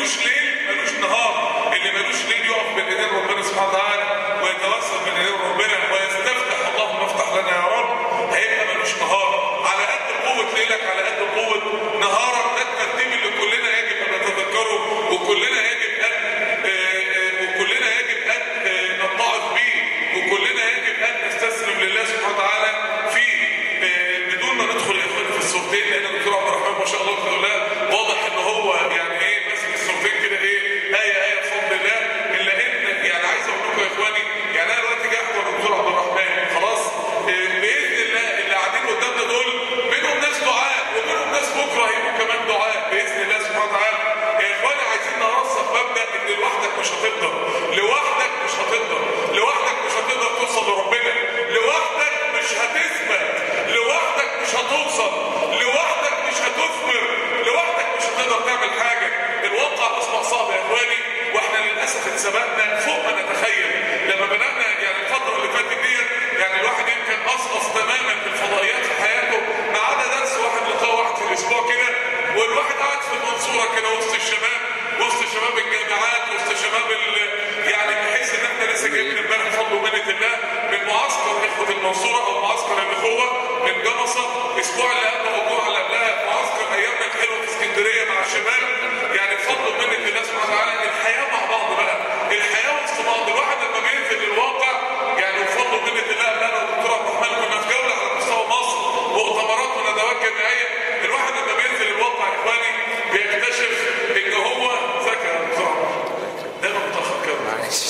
ملوش ليل ملوش نهار اللي ملوش ليل يقف بين ايدين ربنا سبحانه وتعالى ويتوسل بين ايدين ربنا ويستفتح اللهم افتح لنا يا رب هيبقى ملوش نهار على قد قوه ليلك على قد قوه نهارك ده الترتيب اللي كلنا يجب ان نتذكره وكلنا يجب ان آه، آه، وكلنا يجب ان آه، نتعظ به وكلنا يجب ان نستسلم لله سبحانه وتعالى فيه آه، بدون ما ندخل يا اخواني في الصورتين لان الدكتور عبد الرحمن ما شاء الله بسم الله واضح ان هو يعني ايه ماسك الصورتين كده ايه ايه ايه بفضل الله الا ان يعني عايز اقول لكم يا اخواني يعني انا دلوقتي جاي احضر الدكتور عبد الرحمن خلاص آه، باذن الله اللي قاعدين قدامنا دول منهم ناس دعاء ومنهم ناس بكره هيبقوا كمان دعاء باذن الله سبحانه وتعالى يا اخواني عايزين نرسخ مبدا ان لوحدك مش هتقدر لوحدك مش هتقدر لوحدك مش هتقدر توصل لربنا لوحدك مش هتثبت لوحدك مش هتوصل لوحدك مش هتثمر لوحدك مش هتقدر تعمل حاجه الواقع اصبح صعب يا اخواني واحنا للاسف اتسبقنا فوق ما نتخيل لما بدانا يعني الفتره اللي فاتت ديت يعني الواحد يمكن قصقص تماما في الفضائيات في حياته ما عدا درس واحد لقاء واحد في الاسبوع كده والواحد قاعد في المنصوره كده وسط الشباب وسط شباب الجامعات وسط شباب ال... يعني بحيث ان احنا لسه جايين امبارح بفضل ومنه الله من معسكر اخوه المنصوره او معسكر الاخوه من جمصه الاسبوع اللي قبله والاسبوع اللي قبلها معسكر ايامنا الحلوه في اسكندريه مع الشباب يعني بفضل ومنه الله سبحانه وتعالى الحياه مع بعض بقى الحياه وسط بعض الواحد لما بينزل للواقع يعني بفضل ومنه الله انا والدكتور عبد الرحمن كنا في جوله على مستوى مصر مؤتمرات وندوات جامعيه الواحد لما بينزل الواقع يا اخواني بيكتشف ان هو ذكى بسرعه دايما متاخر كده معلش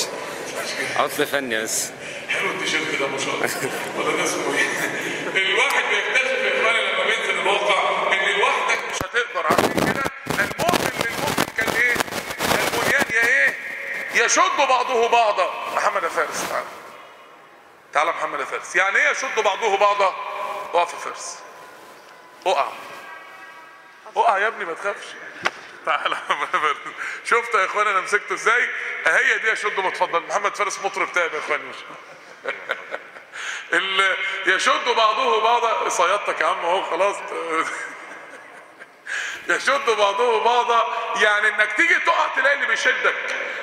عطل فني بس حلو التيشيرت ده ما شاء الله ولا ده اسمه ايه الواحد بيكتشف يا اخواني لما بينزل الواقع ان لوحدك مش هتقدر عشان كده المؤمن للمؤمن كان ايه البنيان يا ايه يشد بعضه بعضا محمد يا فارس تعالى تعالى محمد يا فارس يعني ايه يشد بعضه بعضا اقف يا فارس اقع اقع يا ابني ما تخافش تعالى يا محمد فارس شفت يا اخوان انا مسكته ازاي هي دي يشد متفضل محمد فارس مطرب تاب يا اخوان مش ال- يشد بعضه بعضا صيادتك يا عم اهو خلاص يشد بعضه بعضا يعني انك تيجي تقع تلاقي اللي بيشدك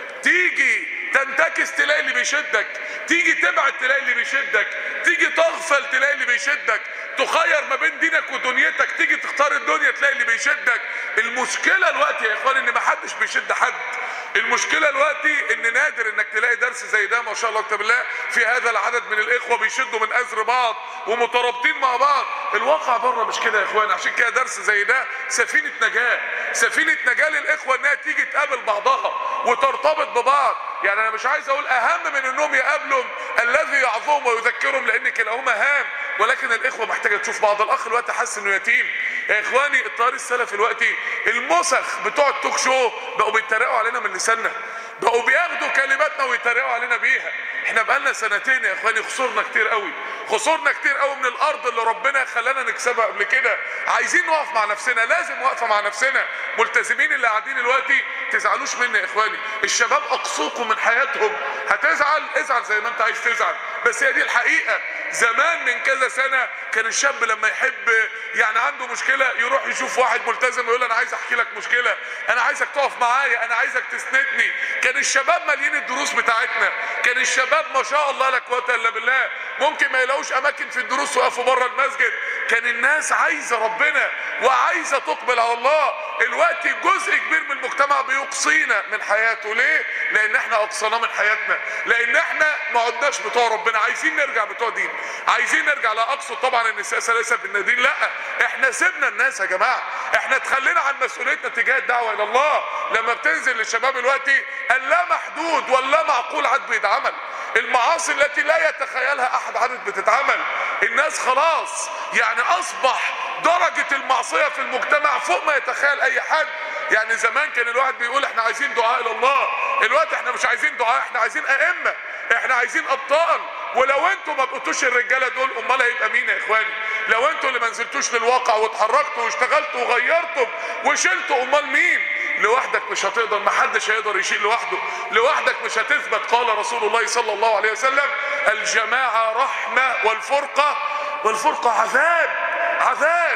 تيجي تنتكس تلاقي اللي بيشدك تيجي تبعد تلاقي اللي بيشدك تيجي تغفل تلاقي اللي بيشدك تخير ما بين دينك ودنيتك تيجي تختار الدنيا تلاقي اللي بيشدك المشكلة الوقت يا اخوان ان محدش بيشد حد المشكلة الوقت ان نادر انك تلاقي درس زي ده ما شاء الله كتاب الله في هذا العدد من الاخوة بيشدوا من ازر بعض ومترابطين مع بعض الواقع بره مش كده يا اخوان عشان كده درس زي ده سفينة نجاة سفينة نجاة للاخوة انها تيجي تقابل بعضها وترتبط ببعض يعني انا مش عايز اقول اهم من انهم يقابلوا الذي يعظهم ويذكرهم لان كلاهما هام ولكن الاخوه محتاجه تشوف بعض الاخ الوقت حاسس انه يتيم يا اخواني الطيار السلفي الوقتي المسخ بتوع التوك شو بقوا بيتريقوا علينا من لساننا بقوا بياخدوا كلماتنا ويتريقوا علينا بيها احنا بقالنا سنتين يا اخواني خسرنا كتير قوي خسرنا كتير قوي من الارض اللي ربنا خلانا نكسبها قبل كده عايزين نقف مع نفسنا لازم واقفه مع نفسنا ملتزمين اللي قاعدين دلوقتي تزعلوش مني يا اخواني الشباب اقصوكم من حياتهم هتزعل ازعل زي ما انت عايز تزعل بس هي دي الحقيقه زمان من كذا سنه كان الشاب لما يحب يعني عنده مشكله يروح يشوف واحد ملتزم ويقول انا عايز احكي لك مشكله انا عايزك تقف معايا انا عايزك تسندني كان الشباب مالين الدروس بتاعتنا كان الشباب ما شاء الله لا قوه الا بالله ممكن ما يلاقوش اماكن في الدروس ويقفوا بره المسجد كان الناس عايزه ربنا وعايزه تقبل على الله الوقت جزء كبير من المجتمع بيقصينا من حياته ليه لان احنا اقصيناه من حياتنا لان احنا ما عدناش بتوع ربنا عايزين نرجع بتوع دين عايزين نرجع لا اقصد طبعا ان السياسه ليست بالندين لا احنا سيبنا الناس يا جماعه احنا اتخلينا عن مسؤوليتنا تجاه الدعوه الى الله لما بتنزل للشباب دلوقتي اللا محدود واللا معقول عاد بيتعمل المعاصي التي لا يتخيلها احد عدد بتتعمل الناس خلاص يعني اصبح درجة المعصية في المجتمع فوق ما يتخيل اي حد يعني زمان كان الواحد بيقول احنا عايزين دعاء الى الله الوقت احنا مش عايزين دعاء احنا عايزين ائمة احنا عايزين ابطال ولو انتوا ما بقيتوش الرجاله دول امال هيبقى مين يا اخواني لو انتوا اللي ما نزلتوش للواقع واتحركتوا واشتغلتوا وغيرتوا وشلتوا امال مين لوحدك مش هتقدر محدش هيقدر يشيل لوحده لوحدك مش هتثبت قال رسول الله صلى الله عليه وسلم الجماعة رحمة والفرقة والفرقة عذاب عذاب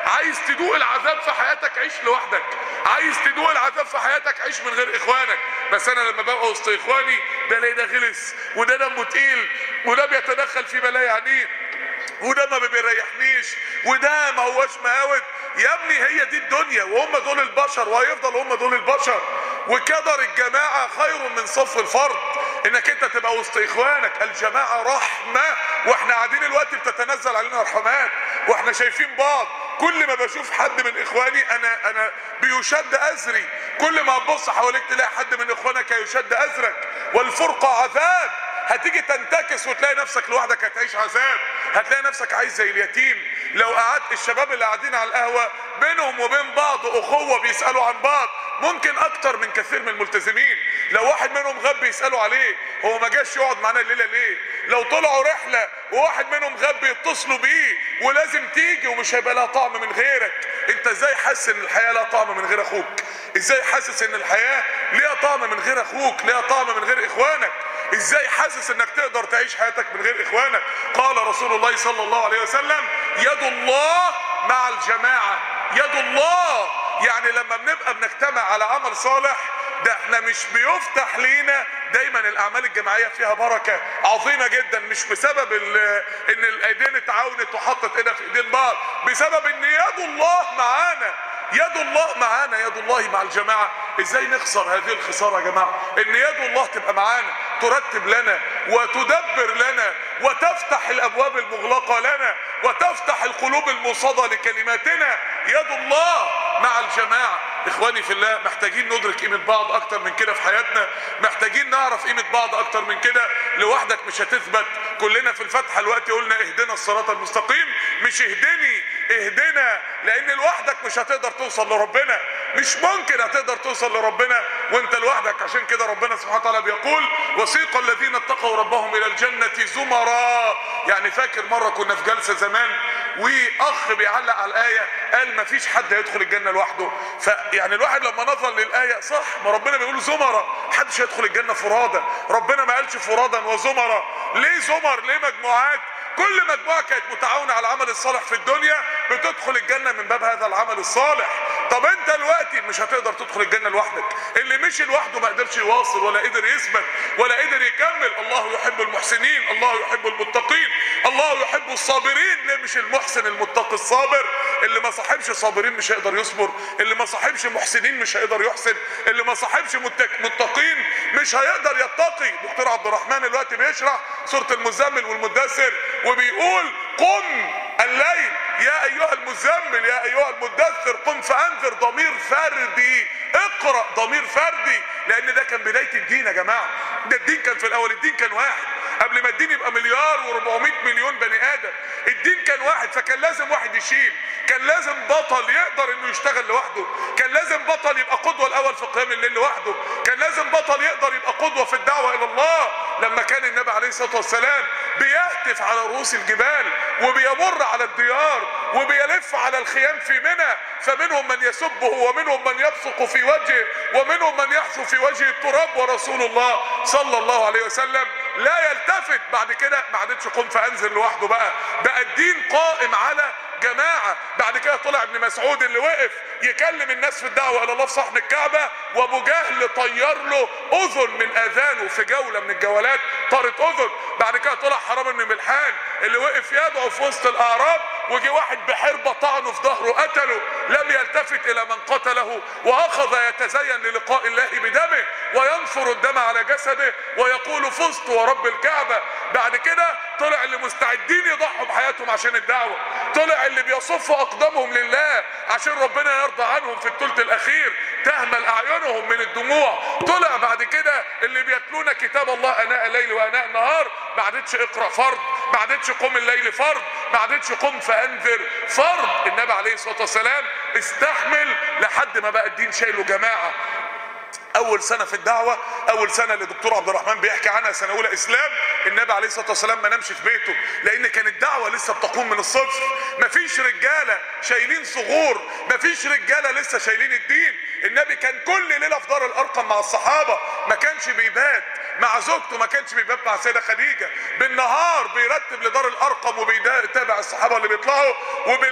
عايز تدوق العذاب في حياتك عيش لوحدك عايز تدوق العذاب في حياتك عيش من غير اخوانك بس انا لما ببقى وسط اخواني بلاقي ده غلس وده دمه تقيل وده بيتدخل في بلايا عينيه وده ما بيريحنيش وده ما هوش مقاود يا ابني هي دي الدنيا وهم دول البشر وهيفضل هم دول البشر وكدر الجماعة خير من صف الفرد انك انت تبقى وسط اخوانك الجماعة رحمة واحنا قاعدين الوقت بتتنزل علينا رحمات واحنا شايفين بعض كل ما بشوف حد من اخواني انا انا بيشد ازري كل ما تبص حواليك تلاقي حد من اخوانك هيشد ازرك والفرقة عذاب هتيجي تنتكس وتلاقي نفسك لوحدك هتعيش عذاب هتلاقي نفسك عايز زي اليتيم لو قعدت الشباب اللي قاعدين على القهوة بينهم وبين بعض اخوة بيسألوا عن بعض ممكن اكتر من كثير من الملتزمين لو واحد منهم غاب بيسألوا عليه هو ما جاش يقعد معانا الليلة ليه لو طلعوا رحلة وواحد منهم غاب بيتصلوا بيه ولازم تيجي ومش هيبقى لها طعم من غيرك انت ازاي حاسس ان الحياة لها طعم من غير اخوك ازاي حاسس ان الحياة ليها طعم من غير اخوك ليها طعم من غير اخوانك ازاي حاسس انك تقدر تعيش حياتك من غير اخوانك قال رسول الله صلى الله عليه وسلم يد الله مع الجماعة يد الله يعني لما بنبقى بنجتمع على عمل صالح ده احنا مش بيفتح لينا دايما الاعمال الجماعيه فيها بركه عظيمه جدا مش بسبب ان الايدين اتعاونت وحطت ايدها في ايدين بعض بسبب ان يد الله معانا يد الله معانا يد الله مع الجماعة ازاي نخسر هذه الخسارة يا جماعة ان يد الله تبقى معانا ترتب لنا وتدبر لنا وتفتح الابواب المغلقة لنا وتفتح القلوب المصادة لكلماتنا يد الله مع الجماعة اخواني في الله محتاجين ندرك قيمة بعض اكتر من كده في حياتنا محتاجين نعرف قيمة بعض اكتر من كده لوحدك مش هتثبت كلنا في الفتحة الوقت قلنا اهدنا الصراط المستقيم مش اهدني اهدنا لان لوحدك مش هتقدر توصل لربنا مش ممكن هتقدر توصل لربنا وانت لوحدك عشان كده ربنا سبحانه وتعالى بيقول وسيق الذين اتقوا ربهم الى الجنة زمرا يعني فاكر مرة كنا في جلسة زمان واخ بيعلق على الايه قال ما فيش حد هيدخل الجنه لوحده فيعني الواحد لما نظر للايه صح ما ربنا بيقول زمرة محدش هيدخل الجنه فرادى ربنا ما قالش فرادا وزمرة ليه زمر ليه مجموعات كل مجموعه كانت متعاونه على العمل الصالح في الدنيا بتدخل الجنه من باب هذا العمل الصالح طب انت دلوقتي مش هتقدر تدخل الجنه لوحدك اللي مشي لوحده ما قدرش يواصل ولا قدر يثبت ولا قدر يكمل الله يحب المحسنين الله يحب المتقين الله يحب الصابرين ليه مش المحسن المتقي الصابر اللي ما صاحبش صابرين مش هيقدر يصبر اللي ما صاحبش محسنين مش هيقدر يحسن اللي ما صاحبش متقين مش هيقدر يتقي دكتور عبد الرحمن دلوقتي بيشرح سوره المزمل والمدثر وبيقول قم الليل يا ايها المزمل يا ايها المدثر قم فانذر ضمير فردي اقرا ضمير فردي لان ده كان بدايه الدين يا جماعه ده الدين كان في الاول الدين كان واحد قبل ما الدين يبقى مليار و400 مليون بني ادم الدين كان واحد فكان لازم واحد يشيل كان لازم بطل يقدر انه يشتغل لوحده كان لازم بطل يبقى قدوه الاول في قيام الليل لوحده كان لازم بطل يقدر يبقى قدوه في الدعوه الى الله لما كان النبي عليه الصلاه والسلام بيهتف على رؤوس الجبال وبيمر على الديار وبيلف على الخيام في منى فمنهم من يسبه ومنهم من يبصق في وجهه ومنهم من يحثو في وجه التراب ورسول الله صلى الله عليه وسلم لا يلتفت بعد كده ما عادتش قم فانزل لوحده بقى بقى الدين قائم على جماعة بعد كده طلع ابن مسعود اللي وقف يكلم الناس في الدعوة الى الله في صحن الكعبة وابو جهل طير له اذن من اذانه في جولة من الجولات طارت اذن بعد كده طلع حرام بن ملحان اللي وقف يدعو في وسط الاعراب وجي واحد بحربة طعنه في ظهره قتله لم يلتفت الى من قتله واخذ يتزين للقاء الله بدمه وينصر الدم على جسده ويقول فزت ورب الكعبة بعد كده طلع اللي مستعدين يضحوا بحياتهم عشان الدعوة طلع اللي بيصفوا اقدامهم لله عشان ربنا يرضى عنهم في الثلث الاخير تهمل اعينهم من الدموع طلع بعد كده اللي بيتلون كتاب الله اناء الليل واناء النهار ما عادتش اقرا فرض ما عادتش قم الليل فرض ما عادتش قم فانذر فرض النبي عليه الصلاه والسلام استحمل لحد ما بقى الدين شايله جماعه اول سنه في الدعوه اول سنه اللي دكتور عبد الرحمن بيحكي عنها سنه اولى اسلام النبي عليه الصلاه والسلام ما نامش في بيته لان كان الدعوه لسه بتقوم من الصفر مفيش رجاله شايلين صغور مفيش رجاله لسه شايلين الدين النبي كان كل ليله في دار الارقم مع الصحابه ما كانش بيبات مع زوجته ما كانش بيبات مع سيده خديجه بالنهار بيرتب لدار الارقم وبيتابع الصحابه اللي بيطلعوا وبالليل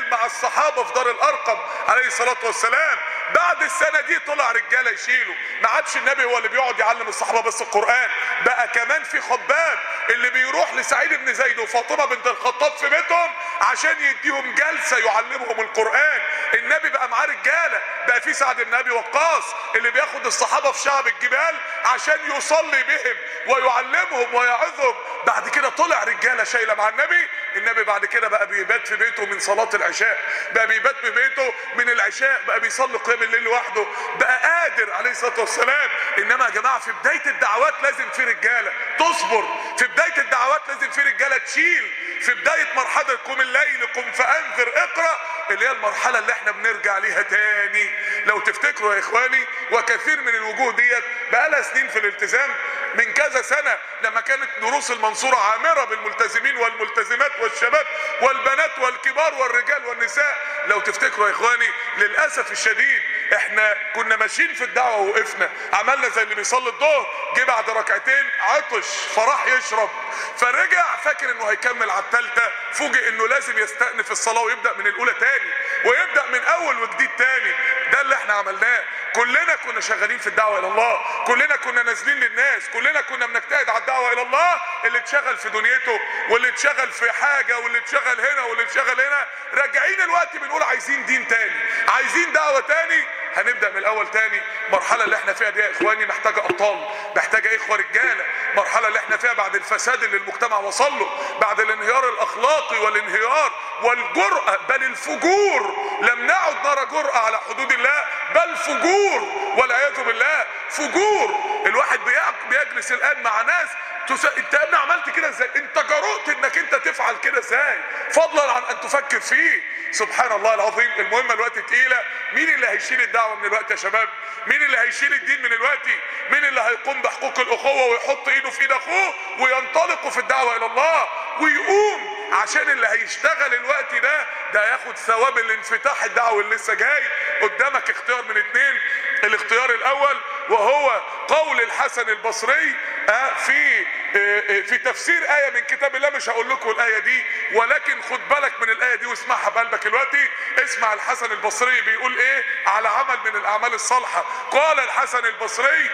نزل مع الصحابه في دار الارقم عليه الصلاه والسلام بعد السنه دي طلع رجاله يشيلوا ما عادش النبي هو اللي بيقعد يعلم الصحابه بس القران بقى كمان في خباب اللي بيروح لسعيد بن زيد وفاطمه بنت الخطاب في بيتهم عشان يديهم جلسه يعلمهم القران النبي بقى معاه رجاله بقى في سعد بن ابي وقاص اللي بياخد الصحابه في شعب الجبال عشان يصلي بهم ويعلمهم ويعظهم بعد كده طلع رجاله شايله مع النبي النبي بعد كده بقى بيبات في بيته من صلاه العشاء بقى بيبات في بيته من العشاء بقى بيصلي قيام الليل لوحده بقى قادر عليه الصلاه والسلام انما يا جماعه في بدايه الدعوات لازم في رجاله تصبر في بدايه الدعوات لازم في رجاله تشيل في بدايه مرحله قم الليل قم فانذر اقرا اللي هي المرحله اللي احنا بنرجع ليها تاني لو تفتكروا يا اخواني وكثير من الوجوه ديت بقالها سنين في الالتزام من كذا سنه لما كانت دروس المنصوره عامره بالملتزمين والملتزمات والشباب والبنات والكبار والرجال والنساء لو تفتكروا يا اخواني للاسف الشديد احنا كنا ماشيين في الدعوه ووقفنا عملنا زي اللي بيصلي الظهر جه بعد ركعتين عطش فراح يشرب فرجع فاكر انه هيكمل على الثالثه فوجئ انه لازم يستأنف الصلاه ويبدا من الاولى تاني ويبدا من اول وجديد تاني ده اللي احنا عملناه كلنا كنا شغالين في الدعوه الى الله كلنا كنا نازلين للناس كلنا كنا بنجتهد على الدعوه الى الله اللي اتشغل في دنيته واللي اتشغل في حاجه واللي اتشغل هنا واللي اتشغل هنا راجعين الوقت بنقول عايزين دين تاني عايزين دعوه تاني هنبدا من الاول تاني المرحله اللي احنا فيها دي يا اخواني محتاجه ابطال محتاجه اخوه رجاله المرحله اللي احنا فيها بعد الفساد اللي المجتمع وصل له بعد الانهيار الاخلاقي والانهيار والجرأه بل الفجور لم نعد نرى جرأه على حدود الله بل فجور والعياذ بالله فجور الواحد بيق- بيجلس الان مع ناس تس... انت يا ابني عملت كده ازاي انت جرؤت انك انت تفعل كده ازاي فضلا عن ان تفكر فيه سبحان الله العظيم المهمه الوقت تقيله مين اللي هيشيل الدعوه من الوقت يا شباب مين اللي هيشيل الدين من الوقت مين اللي هيقوم بحقوق الاخوه ويحط ايده في ايد اخوه وينطلق في الدعوه الى الله ويقوم عشان اللي هيشتغل الوقت ده ده ياخد ثواب الانفتاح الدعوي اللي لسه جاي قدامك اختيار من اتنين الاختيار الاول وهو قول الحسن البصري آه، في آه، آه، في تفسير آية من كتاب الله مش هقول لكم الآية دي ولكن خد بالك من الآية دي واسمعها بقلبك دلوقتي اسمع الحسن البصري بيقول ايه على عمل من الأعمال الصالحة قال الحسن البصري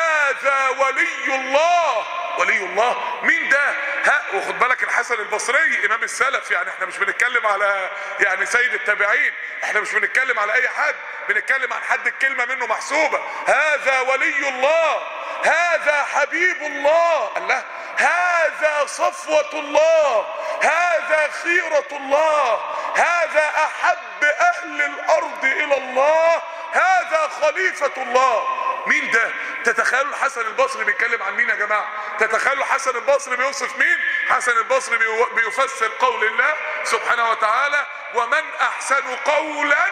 هذا ولي الله ولي الله مين ده ها وخد بالك الحسن البصري امام السلف يعني احنا مش بنتكلم على يعني سيد التابعين احنا مش بنتكلم على اي حد بنتكلم عن حد الكلمه منه محسوبه هذا ولي الله هذا حبيب الله الله هذا صفوة الله هذا خيرة الله هذا أحب أهل الأرض إلى الله هذا خليفة الله مين ده تتخيلوا الحسن البصري بيتكلم عن مين يا جماعة تتخيلوا الحسن البصري بيوصف مين حسن البصري بيو- بيفسر قول الله سبحانه وتعالى ومن أحسن قولا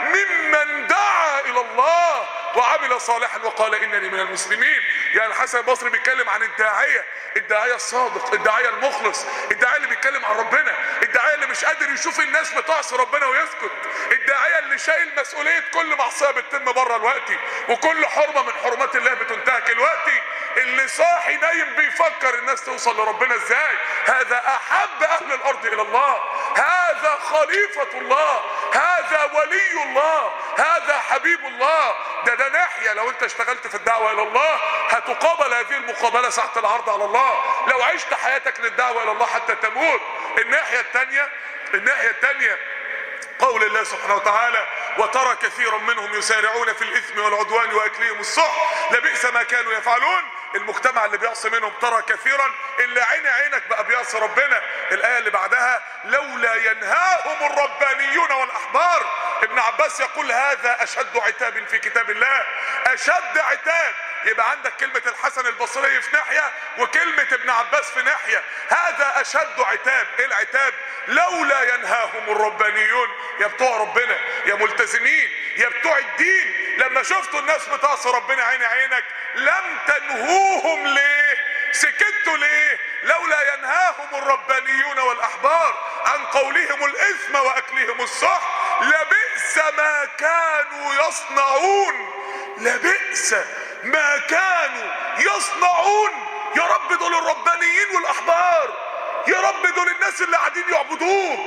ممن دعا إلى الله وعمل صالحا وقال انني من المسلمين يعني الحسن البصري بيتكلم عن الداعيه الداعيه الصادق الداعيه المخلص الداعيه اللي بيتكلم عن ربنا الداعيه اللي مش قادر يشوف الناس بتعصي ربنا ويسكت الداعيه اللي شايل مسؤوليه كل معصيه بتتم بره الوقت وكل حرمه من حرمات الله بتنتهك الوقت اللي صاحي نايم بيفكر الناس توصل لربنا ازاي هذا احب اهل الارض الى الله هذا خليفه الله هذا ولي الله هذا حبيب الله ده ده ناحيه لو انت اشتغلت في الدعوه الى الله هتقابل هذه المقابله ساعه العرض على الله لو عشت حياتك للدعوه الى الله حتى تموت الناحيه الثانيه الناحيه الثانيه قول الله سبحانه وتعالى وترى كثيرا منهم يسارعون في الاثم والعدوان واكلهم السحت لبئس ما كانوا يفعلون المجتمع اللي بيعصي منهم ترى كثيرا اللي عين عينك بقى بيعصي ربنا الايه اللي بعدها لولا ينهاهم الربانيون والاحبار ابن عباس يقول هذا اشد عتاب في كتاب الله اشد عتاب يبقى عندك كلمة الحسن البصري في ناحية وكلمة ابن عباس في ناحية هذا أشد عتاب إيه العتاب لولا ينهاهم الربانيون يا بتوع ربنا يا ملتزمين يا بتوع الدين لما شفتوا الناس بتعصي ربنا عين عينك لم تنهوهم ليه سكتوا ليه لولا ينهاهم الربانيون والأحبار عن قولهم الإثم وأكلهم السحت لبئس ما كانوا يصنعون لبئس ما كانوا يصنعون يا رب دول الربانيين والاحبار يا رب دول الناس اللي قاعدين يعبدوك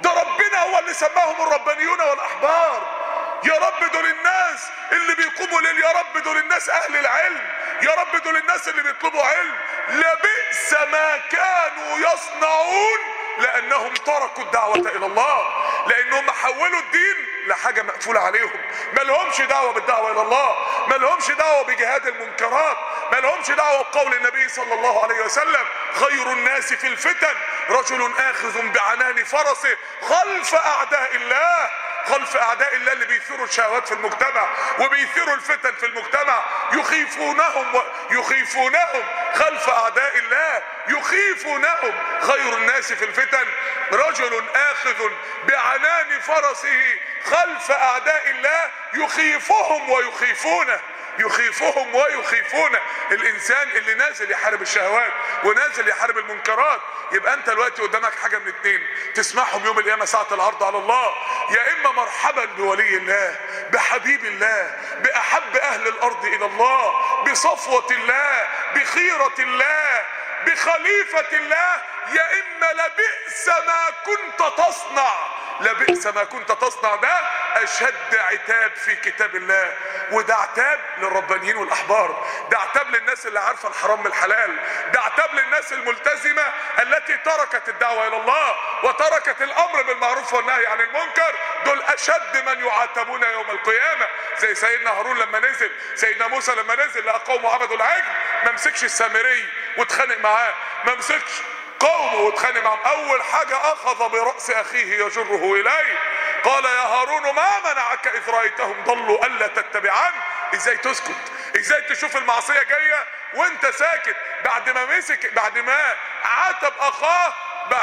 ده ربنا هو اللي سماهم الربانيون والاحبار يا رب دول الناس اللي بيقوموا ليل يا رب دول الناس اهل العلم يا رب دول الناس اللي بيطلبوا علم لبئس ما كانوا يصنعون لانهم تركوا الدعوة الى الله لانهم حولوا الدين لحاجة مقفولة عليهم ما لهمش دعوة بالدعوة الى الله ما لهمش دعوة بجهاد المنكرات ما لهمش دعوة بقول النبي صلى الله عليه وسلم خير الناس في الفتن رجل اخذ بعنان فرسه خلف اعداء الله خلف اعداء الله اللي بيثيروا الشهوات في المجتمع وبيثيروا الفتن في المجتمع يخيفونهم و... يخيفونهم خلف اعداء الله يخيفونهم خير الناس في الفتن رجل اخذ بعنان فرسه خلف اعداء الله يخيفهم ويخيفونه يخيفهم ويخيفونه الانسان اللي نازل يحارب الشهوات ونازل يحارب المنكرات يبقى انت دلوقتي قدامك حاجه من اتنين تسمعهم يوم القيامه ساعه العرض على الله يا اما مرحبا بولي الله بحبيب الله باحب اهل الارض الى الله بصفوه الله بخيره الله بخليفه الله يا اما لبئس ما كنت تصنع لبئس ما كنت تصنع ده اشد عتاب في كتاب الله وده عتاب للربانيين والاحبار ده عتاب للناس اللي عارفه الحرام من الحلال ده عتاب للناس الملتزمه التي تركت الدعوه الى الله وتركت الامر بالمعروف والنهي عن المنكر دول اشد من يعاتبون يوم القيامه زي سيدنا هارون لما نزل سيدنا موسى لما نزل لقى قومه عبدوا العجل ما مسكش السامري واتخانق معاه ما مسكش قومه واتخانق معهم اول حاجة اخذ برأس اخيه يجره اليه قال يا هارون ما منعك اذ رأيتهم ضلوا الا تتبعن ازاي تسكت ازاي تشوف المعصية جاية وانت ساكت بعد ما مسك بعد ما عاتب اخاه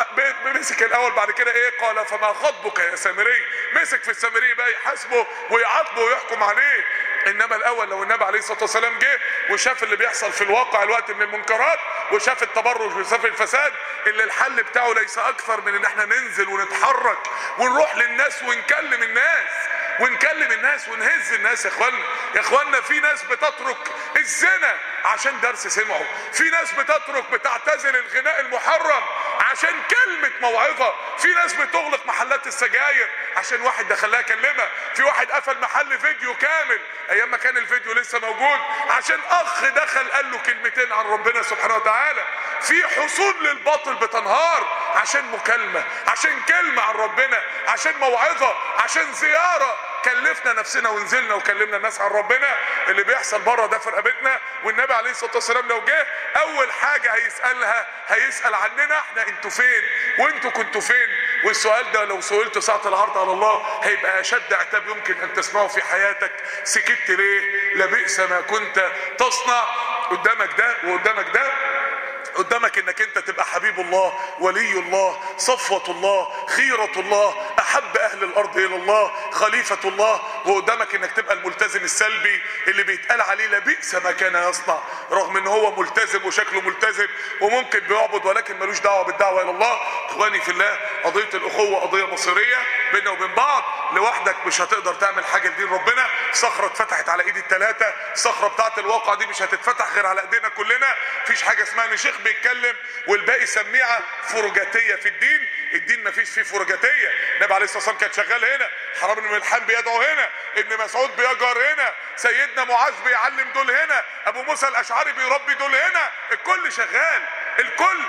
مسك الاول بعد كده ايه قال فما خطبك يا سامري مسك في السامري بقى يحاسبه ويعاقبه ويحكم عليه انما الاول لو النبي عليه الصلاه والسلام جه وشاف اللي بيحصل في الواقع الوقت من المنكرات وشاف التبرج وشاف الفساد اللي الحل بتاعه ليس اكثر من ان احنا ننزل ونتحرك ونروح للناس ونكلم الناس ونكلم الناس ونهز الناس يا اخوانا يا اخوانا في ناس بتترك الزنا عشان درس سمعوا في ناس بتترك بتعتزل الغناء المحرم عشان كلمة موعظة في ناس بتغلق محلات السجاير عشان واحد دخلها كلمة في واحد قفل محل فيديو كامل ايام ما كان الفيديو لسه موجود عشان اخ دخل قال له كلمتين عن ربنا سبحانه وتعالى في حصول للباطل بتنهار عشان مكالمة عشان كلمة عن ربنا عشان موعظة عشان زيارة كلفنا نفسنا ونزلنا وكلمنا الناس عن ربنا اللي بيحصل بره ده في رقبتنا والنبي عليه الصلاه والسلام لو جه اول حاجه هيسالها هيسال عننا احنا انتوا فين وانتوا كنتوا فين والسؤال ده لو سئلت ساعه العرض على الله هيبقى اشد عتاب يمكن ان تسمعه في حياتك سكت ليه لبئس ما كنت تصنع قدامك ده وقدامك ده قدامك انك انت تبقى حبيب الله ولي الله صفوة الله خيرة الله احب اهل الارض الى الله خليفة الله وقدامك انك تبقى الملتزم السلبي اللي بيتقال عليه لبئس ما كان يصنع رغم ان هو ملتزم وشكله ملتزم وممكن بيعبد ولكن ملوش دعوة بالدعوة الى الله اخواني في الله قضية الاخوة قضية مصيرية بيننا وبين بعض لوحدك مش هتقدر تعمل حاجة لدين ربنا صخرة اتفتحت على ايد التلاتة الصخرة بتاعت الواقع دي مش هتتفتح غير على ايدينا كلنا مفيش حاجة اسمها ان شيخ بيتكلم والباقي سميعة فرجاتية في الدين الدين مفيش فيه فرجاتية النبي عليه الصلاة والسلام كان شغال هنا حرام بن ملحان بيدعو هنا ابن مسعود بيجر هنا سيدنا معاذ بيعلم دول هنا ابو موسى الاشعري بيربي دول هنا الكل شغال الكل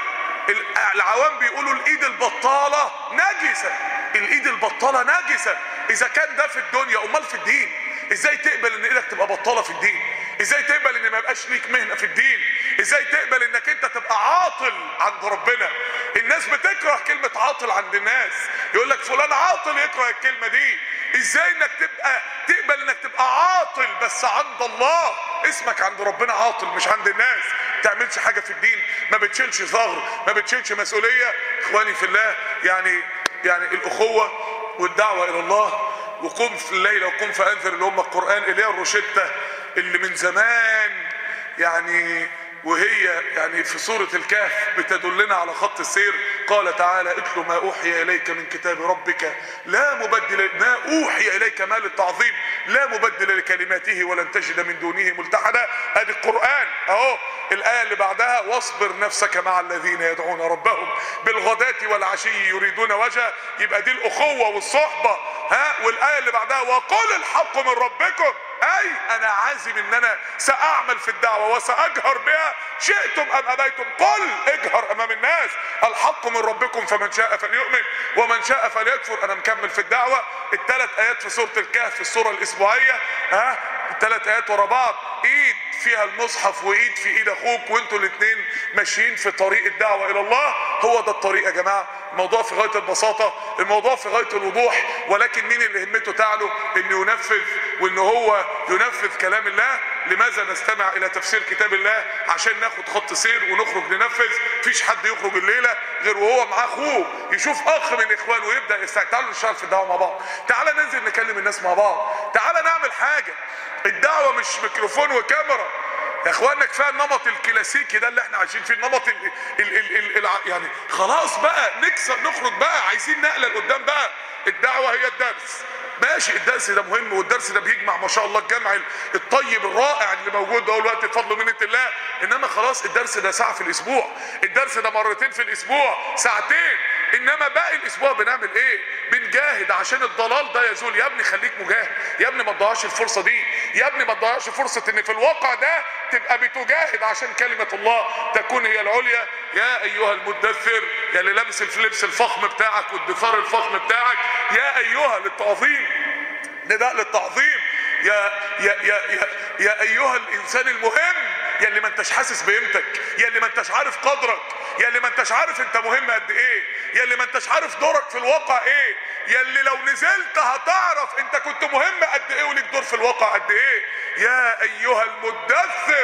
العوام بيقولوا الايد البطالة نجسة الايد البطالة نجسة اذا كان ده في الدنيا امال في الدين ازاي تقبل ان ايدك تبقى بطالة في الدين ازاي تقبل ان ما يبقاش ليك مهنة في الدين ازاي تقبل انك انت تبقى عاطل عند ربنا الناس بتكره كلمة عاطل عند الناس يقول لك فلان عاطل يكره الكلمة دي ازاي انك تبقى تقبل انك تبقى عاطل بس عند الله اسمك عند ربنا عاطل مش عند الناس تعملش حاجة في الدين ما بتشيلش ثغر ما بتشيلش مسؤولية اخواني في الله يعني يعني الاخوة والدعوة الى الله وقم في الليل وقم فانذر اللي هم القرآن اللي هي الروشتة اللي من زمان يعني وهي يعني في سورة الكهف بتدلنا على خط السير قال تعالى اتل ما اوحي اليك من كتاب ربك لا مبدل ما اوحي اليك ما للتعظيم لا مبدل لكلماته ولن تجد من دونه ملتحدا ادي القرآن اهو الآية اللي بعدها واصبر نفسك مع الذين يدعون ربهم بالغداة والعشي يريدون وجهه يبقى دي الأخوة والصحبة ها والآية اللي بعدها وقل الحق من ربكم اي انا عازم ان انا ساعمل في الدعوة وساجهر بها شئتم ام ابيتم قل اجهر امام الناس الحق من ربكم فمن شاء فليؤمن ومن شاء فليكفر انا مكمل في الدعوة الثلاث ايات في سورة الكهف في السورة الاسبوعية ها الثلاث ايات ورا بعض ايد فيها المصحف وايد في ايد اخوك وانتوا الاثنين ماشيين في طريق الدعوة الى الله هو ده الطريق يا جماعة الموضوع في غاية البساطة الموضوع في غاية الوضوح ولكن مين اللي همته تعلو انه ينفذ وان هو ينفذ كلام الله لماذا نستمع الى تفسير كتاب الله عشان ناخد خط سير ونخرج ننفذ مفيش حد يخرج الليلة غير وهو معاه اخوه يشوف اخ من اخوانه ويبدأ يستعد تعالوا نشتغل في الدعوة مع بعض تعالى ننزل نكلم الناس مع بعض تعالى نعمل حاجة الدعوة مش ميكروفون وكاميرا يا اخوانا كفايه النمط الكلاسيكي ده اللي احنا عايشين فيه النمط ال ال ال ال ال يعني خلاص بقى نكسر نخرج بقى عايزين نقله لقدام بقى الدعوه هي الدرس ماشي الدرس ده مهم والدرس ده بيجمع ما شاء الله الجمع الطيب الرائع اللي موجود ده دلوقتي بفضل منة الله انما خلاص الدرس ده ساعه في الاسبوع الدرس ده مرتين في الاسبوع ساعتين انما باقي الاسبوع بنعمل ايه بنجاهد عشان الضلال ده يزول يا ابني خليك مجاهد يا ابني ما تضيعش الفرصه دي يا ابني ما تضيعش فرصه ان في الواقع ده تبقى بتجاهد عشان كلمه الله تكون هي العليا يا ايها المدثر يا اللي لابس اللبس الفخم بتاعك والدثار الفخم بتاعك يا ايها للتعظيم نداء للتعظيم يا يا يا يا, يا ايها الانسان المهم يا اللي ما انتش حاسس بقيمتك يا اللي ما انتش عارف قدرك يا اللي ما انتش عارف انت مهم قد ايه يا اللي ما انتش عارف دورك في الواقع ايه يا اللي لو نزلت هتعرف انت كنت مهم قد ايه وليك دور في الواقع قد ايه يا ايها المدثر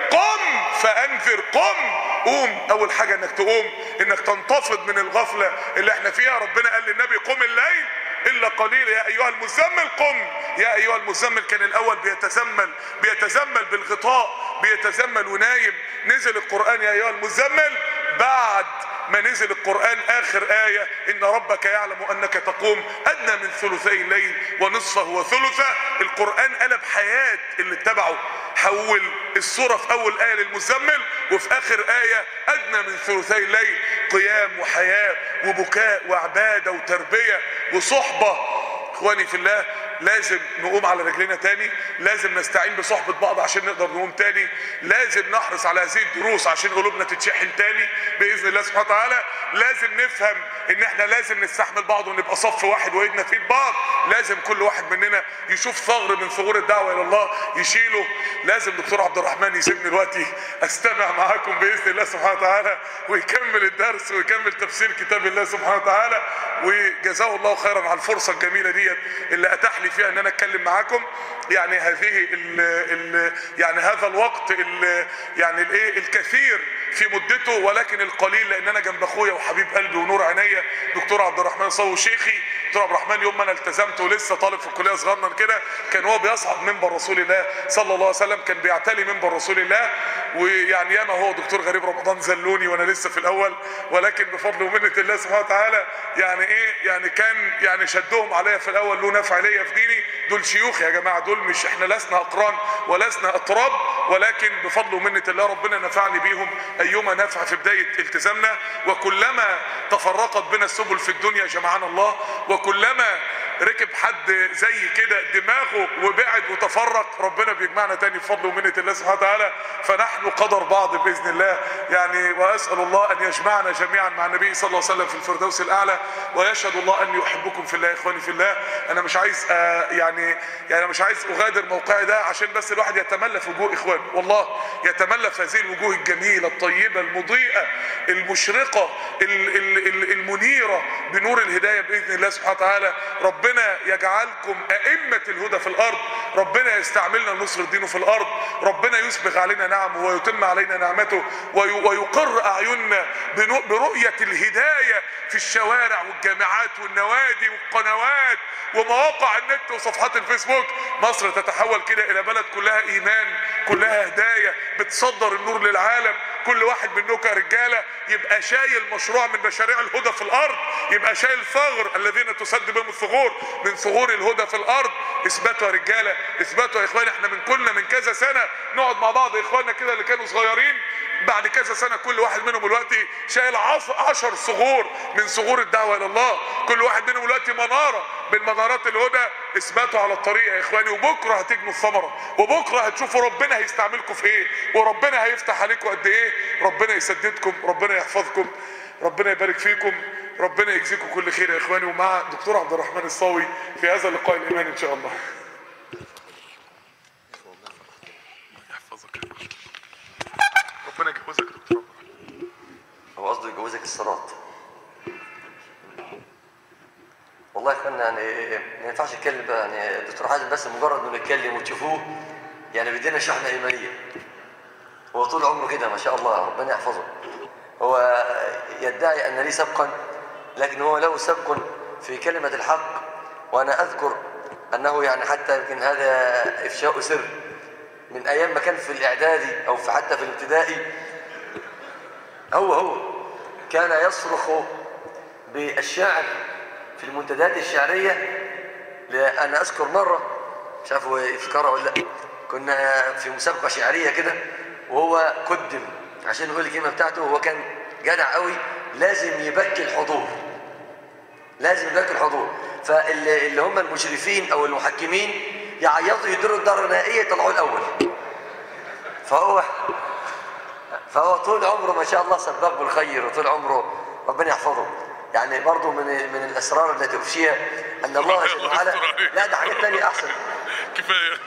قم فانذر قم قوم اول حاجة انك تقوم انك تنتفض من الغفلة اللي احنا فيها ربنا قال للنبي قم الليل الا قليل يا ايها المزمل قم يا ايها المزمل كان الاول بيتزمل بيتزمل بالغطاء بيتزمل ونايم نزل القرآن يا ايها المزمل بعد ما نزل القرآن آخر آية إن ربك يعلم أنك تقوم أدنى من ثلثي الليل ونصفه وثلثه القرآن قلب حياة اللي اتبعه حول الصورة في أول آية للمزمل وفي آخر آية أدنى من ثلثي الليل قيام وحياة وبكاء وعبادة وتربية وصحبة إخواني في الله لازم نقوم على رجلنا تاني لازم نستعين بصحبة بعض عشان نقدر نقوم تاني لازم نحرص على هذه الدروس عشان قلوبنا تتشحن تاني بإذن الله سبحانه وتعالى لازم نفهم ان احنا لازم نستحمل بعض ونبقى صف واحد وايدنا في ايد بعض لازم كل واحد مننا يشوف ثغر من ثغور الدعوة الى الله يشيله لازم دكتور عبد الرحمن يسيبني دلوقتي استمع معاكم باذن الله سبحانه وتعالى ويكمل الدرس ويكمل تفسير كتاب الله سبحانه وتعالى وجزاه الله خيرا على الفرصة الجميلة ديت اللي اتاح لي فيها ان انا اتكلم معاكم يعني هذه ال ال يعني هذا الوقت ال يعني الايه الكثير في مدته ولكن القليل لان انا جنب اخويا وحبيب قلبي ونور عينيا دكتور عبد الرحمن صو شيخي دكتور عبد الرحمن يوم ما انا التزمت ولسه طالب في الكليه صغنن كده كان هو بيصعد منبر رسول الله صلى الله عليه وسلم كان بيعتلي منبر رسول الله ويعني ياما هو دكتور غريب رمضان زلوني وانا لسه في الاول ولكن بفضل ومنه الله سبحانه وتعالى يعني ايه يعني كان يعني شدهم عليا في الاول له نفع ليا في ديني دول شيوخ يا جماعه دول مش احنا لسنا اقران ولسنا اطراب ولكن بفضل ومنه الله ربنا نفعني بيهم ايما نفع في بدايه التزامنا وكلما تفرقت بنا السبل في الدنيا جمعنا الله وكلما ركب حد زي كده دماغه وبعد وتفرق ربنا بيجمعنا تاني بفضل ومنة الله سبحانه وتعالى فنحن قدر بعض بإذن الله يعني وأسأل الله أن يجمعنا جميعا مع النبي صلى الله عليه وسلم في الفردوس الأعلى ويشهد الله أني أحبكم في الله يا إخواني في الله أنا مش عايز آه يعني يعني أنا مش عايز أغادر موقعي ده عشان بس الواحد يتملى في وجوه إخوانه والله يتملى في هذه الوجوه الجميلة الطيبة المضيئة المشرقة ال- ال- ال- المنيرة بنور الهداية بإذن الله سبحانه وتعالى ربنا يجعلكم أئمة الهدى في الأرض ربنا يستعملنا لنصر دينه في الأرض ربنا يسبغ علينا نعمه ويتم علينا نعمته وي- ويقر أعيننا بنو- برؤية الهداية في الشوارع والجامعات والنوادي والقنوات ومواقع النت وصفحات الفيسبوك مصر تتحول كده إلى بلد كلها إيمان كلها هدايا بتصدر النور للعالم كل واحد منكم يا رجاله يبقى شايل مشروع من مشاريع الهدى في الارض يبقى شايل ثغر الذين تسد بهم الثغور من ثغور الهدى في الارض اثبتوا يا رجاله اثبتوا يا اخوان احنا من كنا من كذا سنه نقعد مع بعض يا اخواننا كده اللي كانوا صغيرين بعد كذا سنة كل واحد منهم دلوقتي شايل عف- عشر ثغور من ثغور الدعوة إلى الله كل واحد منهم دلوقتي منارة من منارات الهدى اثباتوا على الطريق يا إخواني وبكرة هتجنوا الثمرة وبكرة هتشوفوا ربنا هيستعملكم في إيه وربنا هيفتح عليكم قد إيه ربنا يسددكم ربنا يحفظكم ربنا يبارك فيكم ربنا يجزيكم كل خير يا إخواني ومع دكتور عبد الرحمن الصاوي في هذا اللقاء الإيماني إن شاء الله يحفظك ربنا يجوزك يا دكتور هو قصده يجوزك الصراط والله يا اخوانا يعني ما ينفعش نتكلم بقى يعني الدكتور حازم بس مجرد انه نتكلم وتشوفوه يعني بيدينا شحنه ايمانيه هو طول عمره كده ما شاء الله ربنا يحفظه هو يدعي ان لي سبقا لكن هو له سبق في كلمه الحق وانا اذكر انه يعني حتى يمكن هذا افشاء سر من ايام ما كان في الاعدادي او في حتى في الابتدائي هو هو كان يصرخ بالشعر في المنتديات الشعرية لأنا أذكر مرة مش عارف هو يفكرها ولا لا كنا في مسابقة شعرية كده وهو قدم عشان يقول الكلمة بتاعته هو كان جدع قوي لازم يبكي الحضور لازم يبكي الحضور فاللي اللي هم المشرفين أو المحكمين يعيطوا يدروا الدار النهائية يطلعوا الأول فهو فهو طول عمره ما شاء الله سباق بالخير وطول عمره ربنا يحفظه يعني برضه من من الاسرار التي افشيها ان الله جل وعلا لا ده حاجات ثانيه احسن كفاية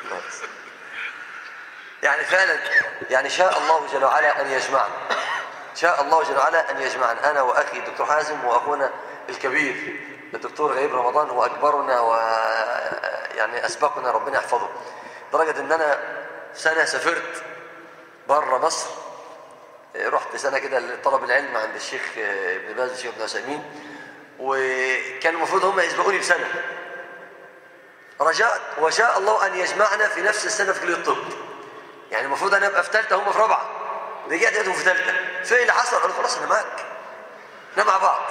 يعني فعلا يعني شاء الله جل وعلا ان يجمعنا شاء الله جل وعلا ان يجمعنا انا واخي الدكتور حازم واخونا الكبير الدكتور غريب رمضان هو اكبرنا و يعني اسبقنا ربنا يحفظه لدرجه ان انا سنه سافرت بره مصر رحت سنه كده لطلب العلم عند الشيخ ابن باز والشيخ ابن عثيمين وكان المفروض هم يسبقوني بسنه رجعت وشاء الله ان يجمعنا في نفس السنه في كليه الطب يعني المفروض انا ابقى في ثالثه هم في رابعه رجعت لقيتهم في ثالثه في اللي حصل قالوا خلاص انا معاك احنا مع بعض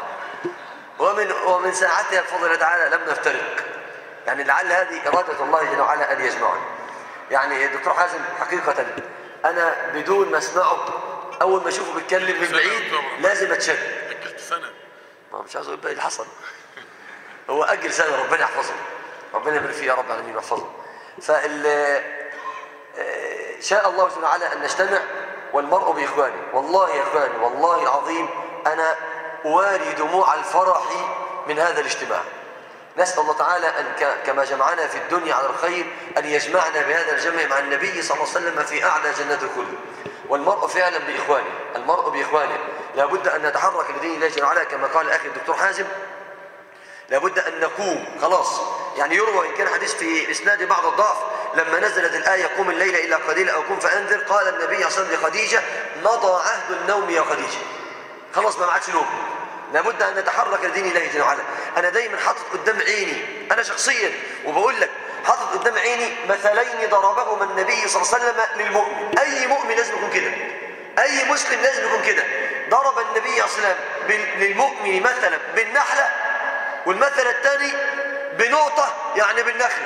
ومن ومن ساعتها بفضل الله تعالى لم نفترق يعني لعل هذه اراده الله جل وعلا ان يجمعنا يعني الدكتور حازم حقيقه انا بدون ما اسمعه اول ما اشوفه بيتكلم من بعيد لازم اتشد أجلت سنة ما مش عايز اقول بقى اللي حصل هو اجل سنه ربنا يحفظه ربنا يبارك فيه يا رب العالمين ويحفظه فال آه، شاء الله جل وعلا ان نجتمع والمرء باخوانه والله يا اخواني والله العظيم انا اواري دموع الفرح من هذا الاجتماع نسال الله تعالى ان ك- كما جمعنا في الدنيا على الخير ان يجمعنا بهذا الجمع مع النبي صلى الله عليه وسلم في اعلى جنات الخلد والمرء فعلا باخوانه المرء باخوانه لابد ان نتحرك لدين الله جل وعلا كما قال اخي الدكتور حازم لابد أن نقوم خلاص يعني يروى إن كان حديث في إسناد بعض الضعف لما نزلت الآية قوم الليل إلا قليلا أو قم فأنذر قال النبي صلى الله عليه وسلم لخديجة مضى عهد النوم يا خديجة خلاص ما عادش نوم لابد أن نتحرك لدين الله جل وعلا أنا دايما حاطط قدام عيني أنا شخصيا وبقول لك حاطط قدام عيني مثلين ضربهما النبي صلى الله عليه وسلم للمؤمن أي مؤمن لازم يكون كده أي مسلم لازم يكون كده ضرب النبي صلى الله عليه وسلم بال- للمؤمن مثلا بالنحلة والمثل الثاني بنقطة يعني بالنخلة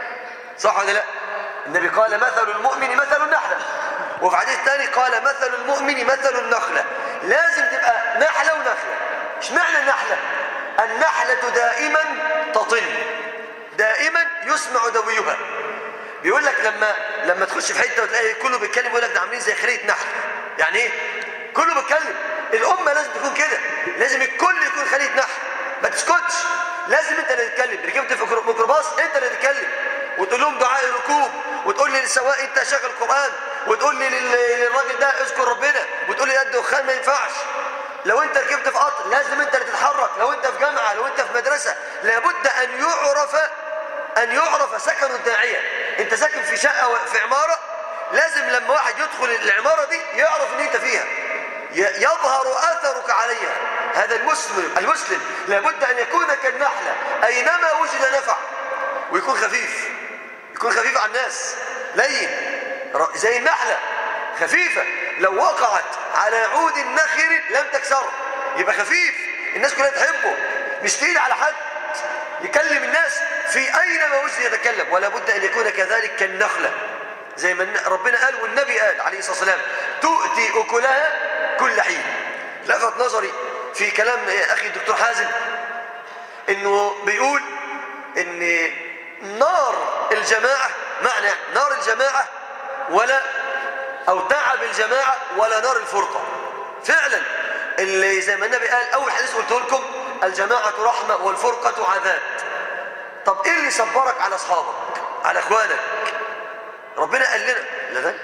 صح ولا لا النبي قال مثل المؤمن مثل النحلة وفي حديث ثاني قال مثل المؤمن مثل النخلة لازم تبقى نحلة ونخلة اشمعنى النحلة النحلة دائما تطل دائما يسمع دويها بيقول لك لما لما تخش في حته وتلاقي كله بيتكلم يقول لك ده عاملين زي خليه نحل يعني ايه كله بيتكلم الامه لازم تكون كده لازم الكل يكون خليه نحل ما تسكتش لازم انت اللي تتكلم ركبت في ميكرو- ميكروباص انت اللي تتكلم وتقول لهم دعاء الركوب وتقول لي للسواق انت شغل قران وتقول لي لل- للراجل ده اذكر ربنا وتقول لي ده الدخان ما ينفعش لو انت ركبت في قطر لازم انت اللي تتحرك لو انت في جامعه لو انت في مدرسه لابد ان يعرف أن يعرف سكن الداعية أنت ساكن في شقة و- في عمارة لازم لما واحد يدخل العمارة دي يعرف أن أنت فيها ي- يظهر أثرك عليها هذا المسلم المسلم لابد أن يكون كالنحلة أينما وجد نفع ويكون خفيف يكون خفيف على الناس لين ر- زي النحلة خفيفة لو وقعت على عود نخر لم تكسره يبقى خفيف الناس كلها تحبه مش تقيل على حد يكلم الناس في أينما وجد يتكلم ولا بد أن يكون كذلك كالنخلة زي ما الن- ربنا قال والنبي قال عليه الصلاة والسلام تؤتي أكلها كل حين لفت نظري في كلام أخي الدكتور حازم انه بيقول ان نار الجماعة معنى نار الجماعة ولا او تعب الجماعة ولا نار الفرقة فعلا اللي زي ما النبي قال اول حديث قلت لكم الجماعة رحمة والفرقة عذاب طب ايه اللي صبرك على اصحابك على اخوانك ربنا قال لنا لا ده